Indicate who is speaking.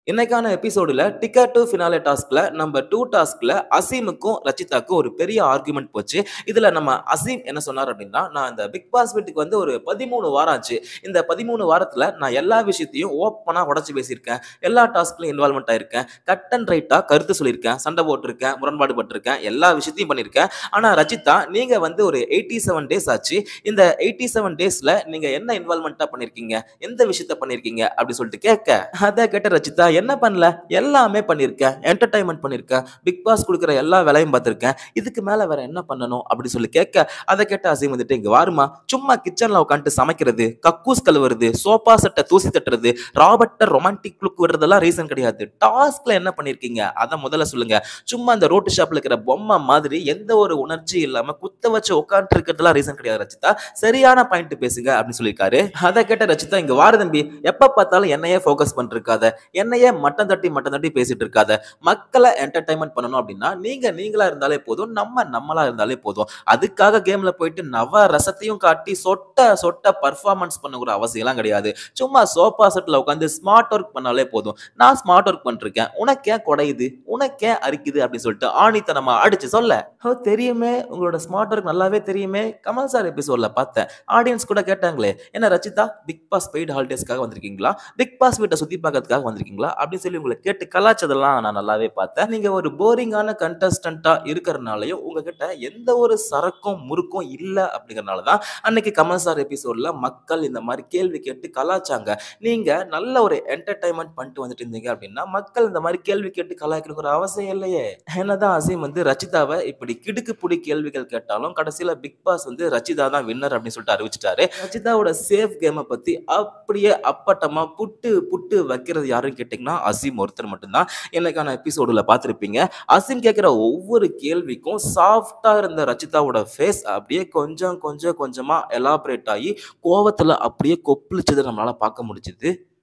Speaker 1: இன்னைக்கான எபிசோடுல ticket to finale டாஸ்க்ல நம்ம டூ டாஸ்க்ல அசீமுக்கும் ரச்சிதாக்கும் ஒரு பெரிய ஆர்குமெண்ட் போச்சு இதுல நம்ம அசீம் என்ன சொன்னார் அப்படின்னா நான் இந்த பிக் பாஸ் வீட்டுக்கு வந்து ஒரு பதிமூணு வாரம் ஆச்சு இந்த பதிமூணு வாரத்துல நான் எல்லா விஷயத்தையும் ஓப்பனா உடச்சு பேசியிருக்கேன் எல்லா டாஸ்க்லயும் இன்வால்மெண்ட் ஆயிருக்கேன் கட் அண்ட் ரைட்டா கருத்து சொல்லியிருக்கேன் சண்டை போட்டிருக்கேன் முரண்பாடு பட்டிருக்கேன் எல்லா விஷயத்தையும் பண்ணியிருக்கேன் ஆனா ரச்சிதா நீங்க வந்து ஒரு எயிட்டி செவன் டேஸ் ஆச்சு இந்த எயிட்டி செவன் டேஸ்ல நீங்க என்ன இன்வால்மெண்டா பண்ணிருக்கீங்க எந்த விஷயத்த பண்ணிருக்கீங்க அப்படி சொல்லிட்டு கேட்க அதை கேட்ட ரச்சிதா என்ன பண்ணல எல்லாமே பண்ணியிருக்கேன் என்டர்டைன்மெண்ட் பண்ணியிருக்கேன் பிக் பாஸ் கொடுக்குற எல்லா வேலையும் பார்த்துருக்கேன் இதுக்கு மேல வேற என்ன பண்ணணும் அப்படி சொல்லி கேட்க அதை கேட்ட அசீம் வந்துட்டு இங்க வாருமா சும்மா கிச்சன்ல உட்காந்துட்டு சமைக்கிறது கக்கூஸ் கழுவுறது சோஃபா செட்டை தூசி தட்டுறது ராபர்ட்ட ரொமான்டிக் லுக் விடுறதெல்லாம் ரீசன் கிடையாது டாஸ்க்ல என்ன பண்ணிருக்கீங்க அதை முதல்ல சொல்லுங்க சும்மா அந்த ரோட்டு ஷாப்ல இருக்கிற பொம்மை மாதிரி எந்த ஒரு உணர்ச்சி இல்லாம குத்த வச்சு உட்காந்துட்டு இருக்கிறதுலாம் ரீசன் கிடையாது ரச்சிதா சரியான பாயிண்ட் பேசுங்க அப்படின்னு சொல்லியிருக்காரு அதை கேட்ட ரச்சிதா இங்க வாரு தம்பி எப்ப பார்த்தாலும் என்னையே ஃபோக்கஸ் பண்ணிருக்காத என்னையே மட்டம் தட்டி மட்டம் தட்டி பேசிட்டு இருக்காத மக்களை என்டர்டைன்மெண்ட் பண்ணணும் அப்படின்னா நீங்க நீங்களா இருந்தாலே போதும் நம்ம நம்மளா இருந்தாலே போதும் அதுக்காக கேம்ல போயிட்டு நவ ரசத்தையும் காட்டி சொட்ட சொட்ட பர்ஃபார்மன்ஸ் பண்ணக்கூட அவசியம்லாம் கிடையாது சும்மா சோஃபா செட்ல உட்காந்து ஸ்மார்ட் ஒர்க் பண்ணாலே போதும் நான் ஸ்மார்ட் ஒர்க் பண்ணிருக்கேன் உனக்கே குடையுது உனக்கே அரிக்குது அப்படின்னு சொல்லிட்டு ஆணித்தனமா அடிச்சு சொல்ல ஓ தெரியுமே உங்களோட ஸ்மார்ட் ஒர்க் நல்லாவே தெரியுமே கமல் சார் எபிசோட்ல பார்த்தேன் ஆடியன்ஸ் கூட கேட்டாங்களே என்ன ரச்சிதா பிக் பாஸ் பெய்டு ஹாலிடேஸ்க்காக வந்திருக்கீங்களா பிக் பாஸ் வீட்டை சுத்தி பார்க்கறதுக்காக வந்திருக்கீங்களா அப்படின்னு சொல்லி உங்களை கேட்டு கலாச்சதெல்லாம் நான் நல்லாவே பார்த்தேன் நீங்க ஒரு போரிங்கான கண்டஸ்டண்டா இருக்கிறனாலையும் உங்ககிட்ட எந்த ஒரு சரக்கும் முறுக்கும் இல்லை அப்படிங்கறனால தான் அன்னைக்கு கமல் சார் எபிசோட்ல மக்கள் இந்த மாதிரி கேள்வி கேட்டு கலாச்சாங்க நீங்க நல்ல ஒரு என்டர்டைன்மெண்ட் பண்ணிட்டு வந்துட்டு இருந்தீங்க அப்படின்னா மக்கள் இந்த மாதிரி கேள்வி கேட்டு கலாய்க்கணுங்கிற அவசியம் இல்லையே என்னதான் அசீம் வந்து ரச்சிதாவை இப்படி கிடுக்கு புடி கேள்விகள் கேட்டாலும் கடைசியில பிக் பாஸ் வந்து ரச்சிதா தான் வின்னர் அப்படின்னு சொல்லிட்டு அறிவிச்சிட்டாரு ரச்சிதாவோட சேஃப் கேமை பத்தி அப்படியே அப்பட்டமா புட்டு புட்டு வைக்கிறது யாருன்னு கேட்டிங்கன்னா அசீம் ஒருத்தர் மட்டும்தான் இன்னைக்கான எபிசோடுல பார்த்துருப்பீங்க அசீம் கேட்குற ஒவ்வொரு கேள்விக்கும் சாஃப்டா இருந்த ரச்சிதாவோட ஃபேஸ் அப்படியே கொஞ்சம் கொஞ்சம் கொஞ்சமா எலாபரேட் ஆகி கோவத்துல அப்படியே கொப்பளிச்சதை நம்மளால பார்க்க முடிஞ்சுது